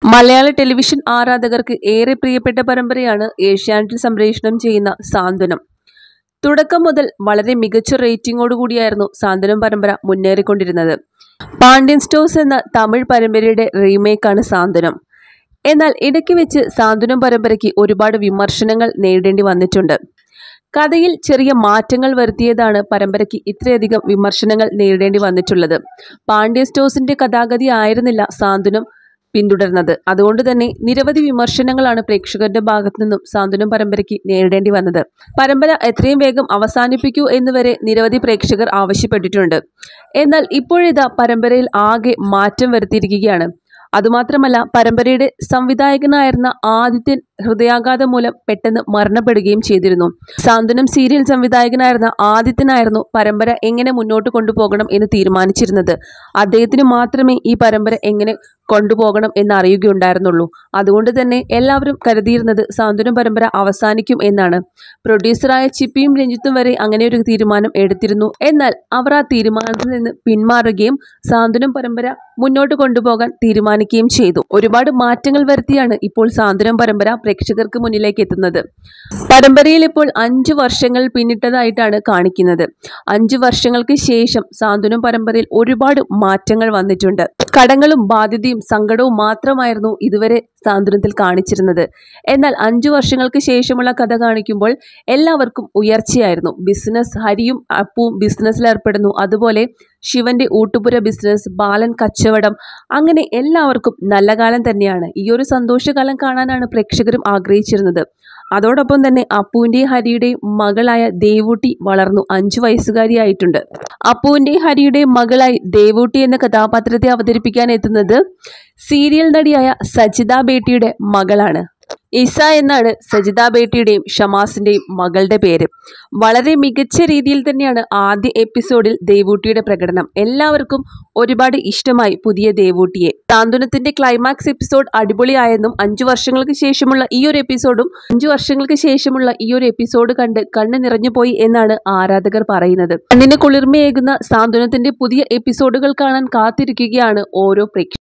മലയാള ടെലിവിഷൻ ആരാധകർക്ക് ഏറെ പ്രിയപ്പെട്ട പരമ്പരയാണ് ഏഷ്യാനെറ്റിൽ സംപ്രേഷണം ചെയ്യുന്ന സാന്ത്വനം തുടക്കം മുതൽ വളരെ മികച്ച റേറ്റിംഗോടുകൂടിയായിരുന്നു സാന്ത്വനം പരമ്പര മുന്നേറിക്കൊണ്ടിരുന്നത് പാണ്ഡ്യൻ സ്റ്റോഴ്സ് എന്ന തമിഴ് പരമ്പരയുടെ റീമേക്കാണ് സാന്ത്വനം എന്നാൽ ഇടയ്ക്ക് വെച്ച് സാന്ത്വനം പരമ്പരയ്ക്ക് ഒരുപാട് വിമർശനങ്ങൾ നേരിടേണ്ടി വന്നിട്ടുണ്ട് കഥയിൽ ചെറിയ മാറ്റങ്ങൾ വരുത്തിയതാണ് പരമ്പരയ്ക്ക് ഇത്രയധികം വിമർശനങ്ങൾ നേരിടേണ്ടി വന്നിട്ടുള്ളത് പാണ്ഡ്യ സ്റ്റോഴ്സിന്റെ കഥാഗതി ആയിരുന്നില്ല സാന്ത്വനം പിന്തുടർന്നത് അതുകൊണ്ട് തന്നെ നിരവധി വിമർശനങ്ങളാണ് പ്രേക്ഷകരുടെ ഭാഗത്തു നിന്നും സാന്ത്വനം പരമ്പരയ്ക്ക് നേരിടേണ്ടി വന്നത് പരമ്പര എത്രയും വേഗം അവസാനിപ്പിക്കൂ എന്നുവരെ നിരവധി പ്രേക്ഷകർ ആവശ്യപ്പെട്ടിട്ടുണ്ട് എന്നാൽ ഇപ്പോഴിതാ പരമ്പരയിൽ ആകെ മാറ്റം വരുത്തിയിരിക്കുകയാണ് അതുമാത്രമല്ല പരമ്പരയുടെ സംവിധായകനായിരുന്ന ആദിത്യൻ ഹൃദയാഘാതം മൂലം പെട്ടെന്ന് മരണപ്പെടുകയും ചെയ്തിരുന്നു സാന്ത്വനം സീരിയൽ സംവിധായകനായിരുന്ന ആദിത്യനായിരുന്നു പരമ്പര എങ്ങനെ മുന്നോട്ട് കൊണ്ടുപോകണം എന്ന് തീരുമാനിച്ചിരുന്നത് അദ്ദേഹത്തിന് മാത്രമേ ഈ പരമ്പര എങ്ങനെ കൊണ്ടുപോകണം എന്ന് അറിയുകയുണ്ടായിരുന്നുള്ളൂ അതുകൊണ്ട് തന്നെ എല്ലാവരും കരുതിയിരുന്നത് സാന്ത്വനം പരമ്പര അവസാനിക്കും എന്നാണ് പ്രൊഡ്യൂസറായ ചിപ്പിയും രഞ്ജിത്തും വരെ അങ്ങനെ ഒരു തീരുമാനം എടുത്തിരുന്നു എന്നാൽ അവർ ആ തീരുമാനത്തിൽ നിന്ന് പിന്മാറുകയും സാന്ത്വനം പരമ്പര മുന്നോട്ട് കൊണ്ടുപോകാൻ തീരുമാനിക്കുകയും ചെയ്തു ഒരുപാട് മാറ്റങ്ങൾ വരുത്തിയാണ് ഇപ്പോൾ സാന്ത്വനം പരമ്പര പ്രേക്ഷകർക്ക് മുന്നിലേക്ക് എത്തുന്നത് പരമ്പരയിൽ ഇപ്പോൾ അഞ്ചു വർഷങ്ങൾ പിന്നിട്ടതായിട്ടാണ് കാണിക്കുന്നത് അഞ്ചു വർഷങ്ങൾക്ക് ശേഷം സാന്ത്വനം പരമ്പരയിൽ ഒരുപാട് മാറ്റങ്ങൾ വന്നിട്ടുണ്ട് കടങ്ങളും ബാധ്യതയും സങ്കടവും മാത്രമായിരുന്നു ഇതുവരെ സാന്ത്വനത്തിൽ കാണിച്ചിരുന്നത് എന്നാൽ അഞ്ചു വർഷങ്ങൾക്ക് ശേഷമുള്ള കഥ കാണിക്കുമ്പോൾ എല്ലാവർക്കും ഉയർച്ചയായിരുന്നു ബിസിനസ് ഹരിയും അപ്പുവും ബിസിനസ്സിൽ ഏർപ്പെടുന്നു അതുപോലെ ശിവന്റെ ഊട്ടുപുര ബിസിനസ് ബാലൻ കച്ചവടം അങ്ങനെ എല്ലാവർക്കും നല്ല കാലം തന്നെയാണ് ഈ ഒരു സന്തോഷകാലം കാണാനാണ് പ്രേക്ഷകരും ആഗ്രഹിച്ചിരുന്നത് അതോടൊപ്പം തന്നെ അപ്പുവിൻ്റെയും ഹരിയുടെയും മകളായ ദേവൂട്ടി വളർന്നു അഞ്ചു വയസ്സുകാരിയായിട്ടുണ്ട് അപ്പുവിൻ്റെയും ഹരിയുടെയും മകളായി ദേവൂട്ടി എന്ന കഥാപാത്രത്തെ അവതരിപ്പിക്കാൻ എത്തുന്നത് സീരിയൽ നടിയായ സജിത ബേട്ടിയുടെ മകളാണ് ഇസ എന്നാണ് സജിത ബേട്ടിയുടെയും ഷമാസിന്റെയും മകളുടെ പേര് വളരെ മികച്ച രീതിയിൽ തന്നെയാണ് ആദ്യ എപ്പിസോഡിൽ ദേവൂട്ടിയുടെ പ്രകടനം എല്ലാവർക്കും ഒരുപാട് ഇഷ്ടമായി പുതിയ ദേവൂട്ടിയെ സാന്ത്വനത്തിന്റെ ക്ലൈമാക്സ് എപ്പിസോഡ് അടിപൊളിയായെന്നും അഞ്ചു വർഷങ്ങൾക്ക് ശേഷമുള്ള ഈ ഒരു എപ്പിസോഡും അഞ്ചു വർഷങ്ങൾക്ക് ശേഷമുള്ള ഈ ഒരു എപ്പിസോഡ് കണ്ട് കണ്ണ് നിറഞ്ഞു പോയി എന്നാണ് ആരാധകർ പറയുന്നത് കണ്ണിന് കുളിർമയേകുന്ന സാന്ത്വനത്തിന്റെ പുതിയ എപ്പിസോഡുകൾ കാണാൻ കാത്തിരിക്കുകയാണ് ഓരോ പ്രേക്ഷകരും